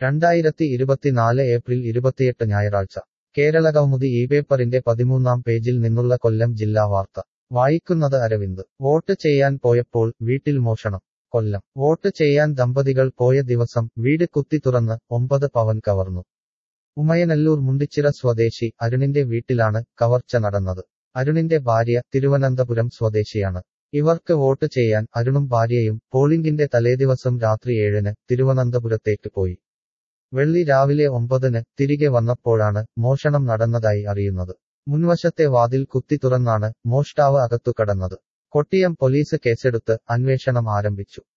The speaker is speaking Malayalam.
രണ്ടായിരത്തി ഇരുപത്തിനാല് ഏപ്രിൽ ഇരുപത്തിയെട്ട് ഞായറാഴ്ച കേരള കൗമുദി ഈ പേപ്പറിന്റെ പതിമൂന്നാം പേജിൽ നിന്നുള്ള കൊല്ലം ജില്ലാ വാർത്ത വായിക്കുന്നത് അരവിന്ദ് വോട്ട് ചെയ്യാൻ പോയപ്പോൾ വീട്ടിൽ മോഷണം കൊല്ലം വോട്ട് ചെയ്യാൻ ദമ്പതികൾ പോയ ദിവസം വീട് കുത്തി തുറന്ന് ഒമ്പത് പവൻ കവർന്നു ഉമയനല്ലൂർ മുണ്ടിച്ചിറ സ്വദേശി അരുണിന്റെ വീട്ടിലാണ് കവർച്ച നടന്നത് അരുണിന്റെ ഭാര്യ തിരുവനന്തപുരം സ്വദേശിയാണ് ഇവർക്ക് വോട്ട് ചെയ്യാൻ അരുണും ഭാര്യയും പോളിംഗിന്റെ തലേദിവസം രാത്രി ഏഴിന് തിരുവനന്തപുരത്തേക്ക് പോയി വെള്ളി രാവിലെ ഒമ്പതിന് തിരികെ വന്നപ്പോഴാണ് മോഷണം നടന്നതായി അറിയുന്നത് മുൻവശത്തെ വാതിൽ കുത്തി തുറന്നാണ് മോഷ്ടാവ് അകത്തു കടന്നത് കൊട്ടിയം പോലീസ് കേസെടുത്ത് അന്വേഷണം ആരംഭിച്ചു